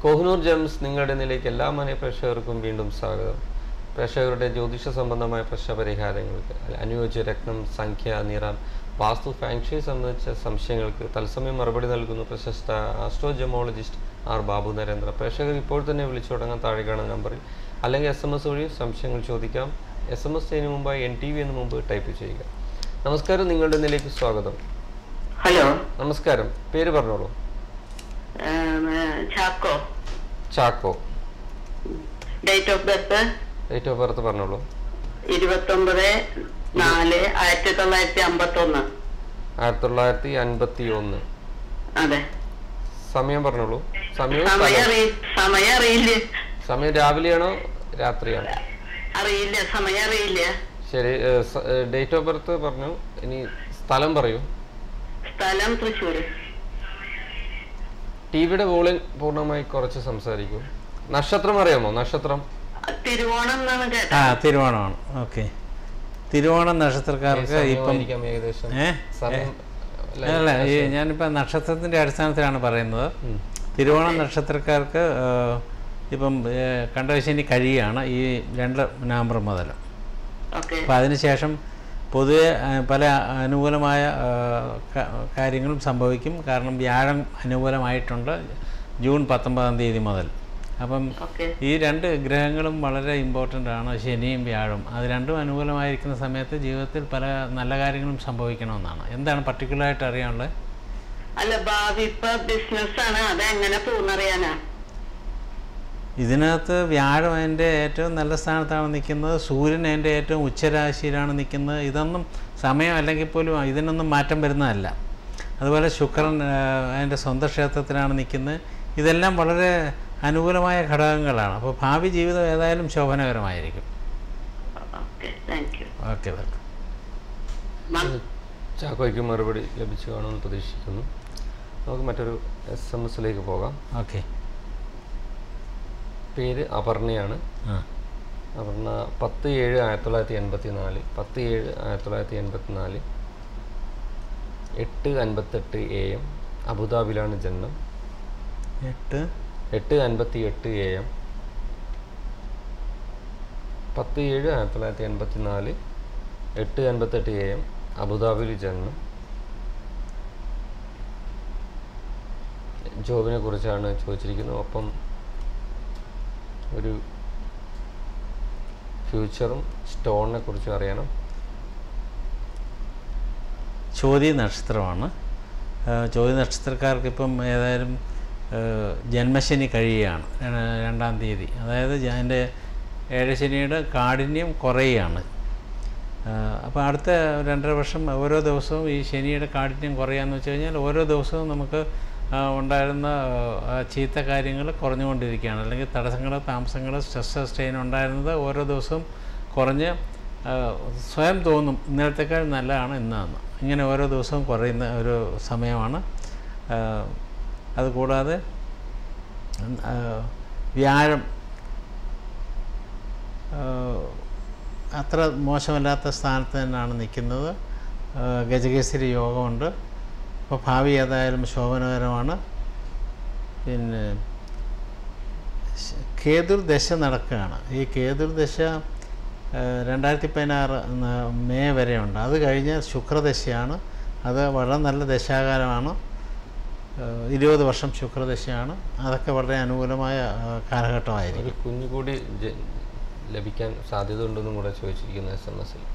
Kohinoor Gems നിങ്ങളുടെ നിലയ്ക്ക് എല്ലാ മനയ പ്രേക്ഷകർക്കും വീണ്ടും സ്വാഗതം പ്രേക്ഷകരുടെ ജ്യോതിഷ സംബന്ധമായ പ്രശ്ന പരിഹാരങ്ങൾക്ക് അനുയോജ്യ രത്നം സംഖ്യ നിറം വാസ്തു ഫാങ്ഷി സംബന്ധിച്ച സംശയങ്ങൾക്ക് തത്സമയം മറുപടി നൽകുന്ന പ്രശസ്ത ആസ്ട്രോജമോളജിസ്റ്റ് ആർ ബാബു നരേന്ദ്ര പ്രേക്ഷകർ ഇപ്പോൾ തന്നെ വിളിച്ചു തുടങ്ങാൻ താഴെ കാണുന്ന നമ്പറിൽ അല്ലെങ്കിൽ എസ് എം എസ് വഴി സംശയങ്ങൾ ചോദിക്കാം എസ് എം എസ് ചെയ്യുന്നതിന് മുമ്പായി എൻ ടി വി എന്ന് മുമ്പ് ടൈപ്പ് ചെയ്യുക നമസ്കാരം നിങ്ങളുടെ നിലയ്ക്ക് സ്വാഗതം ഹലോ നമസ്കാരം പേര് പറഞ്ഞോളൂ ഏം, ഏ, Chacko Chacko date of birth date of birth പറഞ്ഞോളൂ ഇരുപത്തൊമ്പത് നാല് ആയിരത്തി തൊള്ളായിരത്തി അമ്പത്തി ഒന്ന് ആയിരത്തി തൊള്ളായിരത്തി അൻപത്തി ഒന്ന് അതെ സമയം പറഞ്ഞോളൂ സമയവും സമയം സ്ഥലവും. അറിയി സമയം അറിയില്ല സമയം രാവിലെയാണോ രാത്രിയാണോ അറിയില്ല സമയം അറിയില്ല ശരി ഡേറ്റ് ഓഫ് ബർത്ത് പറഞ്ഞു ഇനി സ്ഥലം പറയൂ സ്ഥലം തൃശ്ശൂര് ടി വിയുടെ വോളിയം പൂർണ്ണമായി കുറച്ച് സംസാരിക്കൂ നക്ഷത്രം അറിയാമോ നക്ഷത്രം തിരുവോണം എന്നാണ് ആ കേട്ടത് തിരുവോണമാണ് ഓക്കെ തിരുവോണം നക്ഷത്രക്കാർക്ക് ഇപ്പം സമയമായിരിക്കാം ഏകദേശം ഏ? സമയം അല്ല ഈ ഞാനിപ്പോൾ നക്ഷത്രത്തിൻ്റെ അടിസ്ഥാനത്തിലാണ് പറയുന്നത് ഉം. തിരുവോണം നക്ഷത്രക്കാർക്ക് ആ, ഇപ്പം ഏ, കണ്ടകശനി കഴിയുകയാണ് ഈ രണ്ട് നവംബർ മുതൽ ഓക്കെ അപ്പോൾ അതിനുശേഷം പൊതുവെ ആ, പല അനുകൂലമായ ആ, ക- കാര്യങ്ങളും സംഭവിക്കും കാരണം വ്യാഴം അനുകൂലമായിട്ടുണ്ട് ജൂൺ പത്തൊമ്പതാം തീയതി മുതൽ അപ്പം ഓക്കെ ഈ രണ്ട് ഗ്രഹങ്ങളും വളരെ ഇമ്പോർട്ടൻ്റ് ആണ് ശനിയും വ്യാഴം അത് രണ്ടും അനുകൂലമായിരിക്കുന്ന സമയത്ത് ജീവിതത്തിൽ പല നല്ല കാര്യങ്ങളും സംഭവിക്കണമെന്നാണ് എന്താണ് പർട്ടിക്കുലറായിട്ട് അറിയാനുള്ളത് അല്ല ഭാവി ഇപ്പൊ ബിസിനസ് ആണ് അത് എങ്ങനെ പോകുന്നറിയാനാ ഇതിനകത്ത് വ്യാഴം അതിൻ്റെ ഏറ്റവും നല്ല സ്ഥാനത്താണ് നിൽക്കുന്നത് സൂര്യൻ അതിൻ്റെ ഏറ്റവും ഉച്ചരാശിയിലാണ് നിൽക്കുന്നത് ഇതൊന്നും സമയം അല്ലെങ്കിൽ പോലും ഇതിനൊന്നും മാറ്റം വരുന്നതല്ല അതുപോലെ ശുക്രൻ ആ, അതിൻ്റെ സ്വന്തം ക്ഷേത്രത്തിലാണ് നിൽക്കുന്നത് ഇതെല്ലാം വളരെ അനുകൂലമായ ഘടകങ്ങളാണ് അപ്പോൾ ഭാവി ജീവിതം ഏതായാലും ശോഭനകരമായിരിക്കും okay thank you okay welcome ചാക്കോയ്ക്ക് മറുപടി ലഭിച്ചു കാണുമെന്ന് പ്രതീക്ഷിക്കുന്നു നമുക്ക് മറ്റൊരു എസ് എം എസിലേക്ക് പോകാം ഓക്കെ പേര് അപർണയാണ് ആ അപർണ പത്ത് ഏഴ് ആയിരത്തി തൊള്ളായിരത്തി എൺപത്തി നാല് പത്ത് ഏഴ് ആയിരത്തി തൊള്ളായിരത്തി എൺപത്തി നാല് എട്ട് അൻപത്തെട്ട് എ എം അബുദാബിയിലാണ് ജനനം എട്ട് എട്ട് അൻപത്തി എട്ട് എ എം പത്ത് ഏഴ് ആയിരത്തി തൊള്ളായിരത്തി എൺപത്തി നാല് എട്ട് അൻപത്തെട്ട് എ എം അബുദാബിയിൽ ജനനം ജോബിനെ കുറിച്ചാണ് ചോദിച്ചിരിക്കുന്നത് ഒപ്പം ഒരു ഫ്യൂച്ചറും സ്റ്റോണിനെ കുറിച്ചും അറിയണം ചോതി നക്ഷത്രമാണ് ആ, ചോതി നക്ഷത്രക്കാർക്ക് ഇപ്പം ഏതായാലും ആ, ജന്മശനി കഴിയുകയാണ് ര- രണ്ടാം തീയതി അതായത് ജ- അതിൻ്റെ ഏഴശനിയുടെ കാഠിന്യം കുറയുകയാണ് അപ്പോൾ അടുത്ത രണ്ടര വർഷം ഓരോ ദിവസവും ഈ ശനിയുടെ കാഠിന്യം കുറയാന്ന് വെച്ച് കഴിഞ്ഞാൽ ഓരോ ദിവസവും നമുക്ക് ആ, ഉണ്ടായിരുന്ന ആ, ചീത്ത കാര്യങ്ങൾ കുറഞ്ഞുകൊണ്ടിരിക്കുകയാണ് അല്ലെങ്കിൽ തടസ്സങ്ങൾ താമസങ്ങൾ സ്ട്രെസ് സ്ട്രെയിൻ ഉണ്ടായിരുന്നത് ഓരോ ദിവസവും കുറഞ്ഞ് ആ, സ്വയം തോന്നും ഇന്നലത്തേക്കാൾ നല്ലതാണ് ഇന്നാന്ന് ഇങ്ങനെ ഓരോ ദിവസവും കുറയുന്ന ഒരു സമയമാണ് ആ, അതുകൂടാതെ ആ, വ്യാഴം ആ, അത്ര മോശമല്ലാത്ത സ്ഥാനത്ത് തന്നെയാണ് നിൽക്കുന്നത് ആ, ഗജകേസരി യോഗമുണ്ട് അപ്പോൾ ഭാവി ഏതായാലും ശോഭനകരമാണ് പിന്നെ ശ- കേതുർ ദശ നടക്കുകയാണ് ഈ കേതുർ ദശ ആ, രണ്ടായിരത്തി പതിനാറ് ന- മെയ് വരെയുണ്ട് അത് കഴിഞ്ഞാൽ ശുക്രദശയാണ് അത് വളരെ നല്ല ദശാകാലമാണ് ആ, ഇരുപത് വർഷം ശുക്രദശയാണ് അതൊക്കെ വളരെ അനുകൂലമായ ആ, കാലഘട്ടമായിരിക്കും ഒരു കുഞ്ഞു കൂടി ജ- ലഭിക്കാൻ സാധ്യത ഉണ്ടെന്നും കൂടെ ചോദിച്ചിരിക്കുന്നു എസ് എം എസിൽ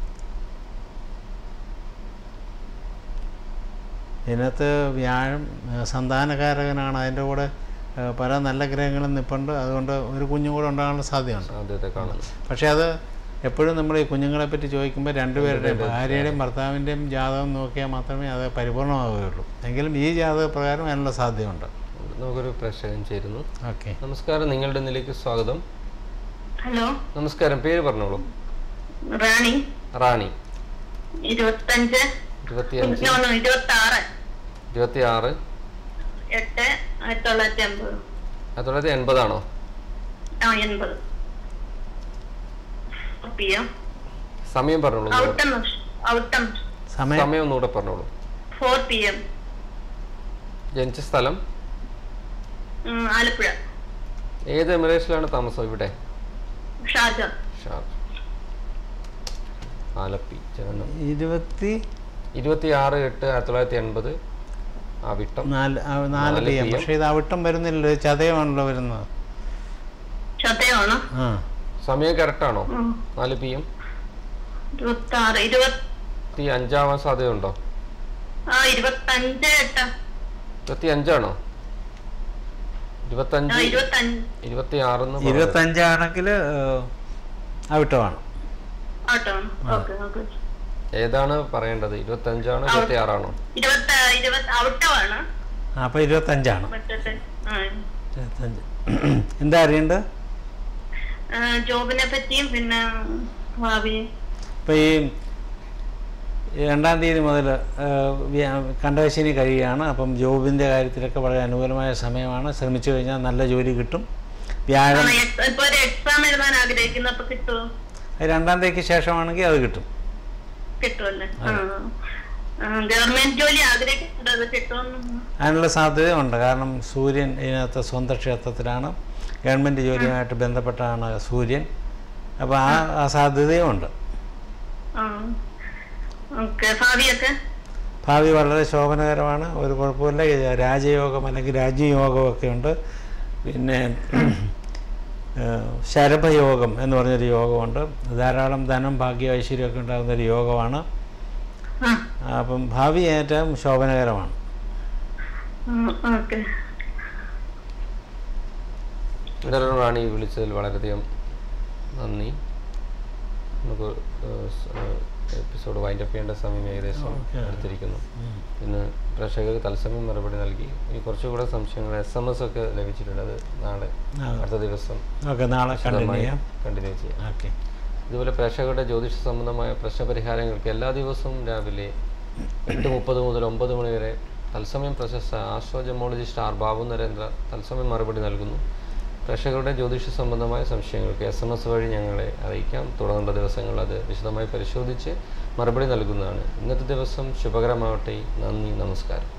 ഇതിനകത്ത് വ്യാഴം ആ, സന്താനകാരകനാണ് അതിൻ്റെ കൂടെ ആ, പല നല്ല ഗ്രഹങ്ങളും നിൽപ്പുണ്ട് അതുകൊണ്ട് ഒരു കുഞ്ഞും കൂടെ ഉണ്ടാകാനുള്ള സാധ്യതയുണ്ട് സാധ്യത കാണുന്നു പക്ഷേ അത് എപ്പോഴും നമ്മൾ ഈ കുഞ്ഞുങ്ങളെ പറ്റി ചോദിക്കുമ്പോൾ രണ്ടുപേരുടെയും ഭാര്യയുടെയും ഭർത്താവിൻ്റെയും ജാതകം നോക്കിയാൽ മാത്രമേ അത് പരിപൂർണമാവുകയുള്ളൂ എങ്കിലും ഈ ജാതക പ്രകാരം അതിനുള്ള സാധ്യതയുണ്ട് നമുക്കൊരു പ്രേക്ഷകൻ ചേരുന്നു ഓക്കെ നമസ്കാരം നിങ്ങളുടെ നിലയ്ക്ക് സ്വാഗതം ഹലോ നമസ്കാരം പേര് പറഞ്ഞോളൂ റാണി റാണി ഇരുപത്തഞ്ച് ഇരുപത്തിയഞ്ച് ഇരുപത്തി ആറ് ഇരുപത്തി ആറ് എട്ട് ആയിരത്തി തൊള്ളായിരത്തി അമ്പത് ആയിരത്തി തൊള്ളായിരത്തി എൺപതാണോ ആ എൺപത് പി എം സമയം പറഞ്ഞോളൂ ഔട്ടം ഔട്ടം സമയം സമയം ഒന്നുകൂടെ പറഞ്ഞോളൂ ഫോർ പി എം ജനിച്ച സ്ഥലം ആലപ്പുഴ ഏത് എമിറേറ്റ്സിലാണ് താമസം ഇവിടെ ഷാജ ഷാർജ ആലപ്പി ജനനം ഇരുപത്തി ഇരുപത്തി ആറ് എട്ട് ആയിരത്തി തൊള്ളായിരത്തി എൺപത് അവിട്ടം നാല് ആ, നാല് നാല് പി എം PM. പക്ഷേ ഇത് അവിട്ടം വരുന്നില്ല ചതയമാണല്ലോ വരുന്നത് ചതയാണോ ആ സമയം കറക്റ്റാണോ ഉം. നാല് പി എം ഇരുപത്തി ആറ് ഇരുപത്തി ഇരുപത്തി അഞ്ചാവാൻ സാധ്യതയുണ്ടോ ആ ഇരുപത്തഞ്ച് എട്ട് ഇരുപത്തി അഞ്ചാണോ ആ ഇരുപത്തഞ്ച് ഇരുപത്തഞ്ച് ഇരുപത്തി ആറെന്ന് ഇരുപത്തഞ്ചാണെങ്കിൽ അവിട്ടമാണ് ആട്ടോ ഓക്കെ ഓക്കെ ഏതാണ് പറയേണ്ടത് ഇരുപത്തി അഞ്ചാണോ ഇരുപത്തി ആറാണോ ഇരുപത്തി ഇരുപത്തി ഔട്ടമാണ് അപ്പോൾ ഇരുപത്തഞ്ചാണ് മറ്റേ ആ ഇരുപത്തഞ്ച് എന്താ അറിയേണ്ടത് ആ, ജോബിനെ പറ്റിയും പിന്നെ ഭാവി ഇപ്പോൾ ഈ ഈ രണ്ടാം തീയതി മുതൽ കണ്ടവശനി കഴിയുകയാണ് അപ്പം ജോബിൻ്റെ കാര്യത്തിലൊക്കെ വളരെ അനുകൂലമായ സമയമാണ് ശ്രമിച്ചു കഴിഞ്ഞാൽ നല്ല ജോലി കിട്ടും വ്യാഴം ഇപ്പൊ ഒരു എക്സാം എഴുതാൻ ആഗ്രഹിക്കുന്നു അപ്പൊ കിട്ടുമോ അത് രണ്ടാം തീയതിക്ക് ശേഷമാണെങ്കിൽ അത് കിട്ടും കിട്ടുമല്ലേ ഗവൺമെന്റ് ജോലി ആഗ്രഹിക്കുന്നുണ്ട് അത് കിട്ടുമെന്ന് അതിനുള്ള സാധ്യതയുണ്ട് കാരണം സൂര്യൻ ഇതിനകത്ത് സ്വന്തം ക്ഷേത്രത്തിലാണ് ഗവൺമെൻറ് ജോലിയുമായിട്ട് ബന്ധപ്പെട്ടാണ് സൂര്യൻ അപ്പോൾ ആ ആ സാധ്യതയുമുണ്ട് ഓക്കെ ഭാവിയൊക്കെ ഭാവി വളരെ ശോഭനകരമാണ് ഒരു കുഴപ്പമില്ല ഈ രാജയോഗം അല്ലെങ്കിൽ രാജ്യയോഗമൊക്കെ ഉണ്ട് പിന്നെ ഏഹ്, ശരഭയോഗം എന്ന് പറഞ്ഞൊരു യോഗമുണ്ട് ധാരാളം ധനം ഭാഗ്യ ഐശ്വര്യമൊക്കെ ഉണ്ടാകുന്ന ഒരു യോഗമാണ് ആ അപ്പം ഭാവി ഏറ്റവും ശോഭനകരമാണ് ഓക്കെ ഇടറ റാണി വിളിച്ചതിൽ വളരെയധികം നന്ദി നമുക്ക് എപ്പിസോഡ് വൈൻഡ് അപ്പ് ചെയ്യേണ്ട സമയം ഏകദേശം Okay. എടുത്തിരിക്കുന്നു ഇന്ന് പ്രേക്ഷകർക്ക് തത്സമയം മറുപടി നൽകി ഇനി കുറച്ചുകൂടെ സംശയങ്ങൾ എസ് എം എസ് ഒക്കെ ലഭിച്ചിട്ടുണ്ട് അത് നാളെ ആ. അടുത്ത ദിവസം ഓക്കെ നാളെ കണ്ടിന്യൂ വിശദമായി ചെയ്യാം കണ്ടിന്യൂ ചെയ്യാം ഓക്കെ ഇതുപോലെ പ്രേക്ഷകരുടെ ജ്യോതിഷ സംബന്ധമായ പ്രശ്നപരിഹാരങ്ങൾക്ക് എല്ലാ ദിവസവും രാവിലെ എട്ട് മുപ്പത് മുതൽ ഒമ്പത് മണി വരെ തത്സമയം പ്രശസ്ത astro gemologist R Babu Narendra തത്സമയം മറുപടി നൽകുന്നു പ്രേക്ഷകരുടെ ജ്യോതിഷ സംബന്ധമായ സംശയങ്ങൾക്ക് എസ് എം എസ് വഴി ഞങ്ങളെ അറിയിക്കാം തുടർന്നുള്ള ദിവസങ്ങൾ അത് വിശദമായി പരിശോധിച്ച് മറുപടി നൽകുന്നതാണ് ഇന്നത്തെ ദിവസം ശുഭകരമാവട്ടെ നന്ദി നമസ്കാരം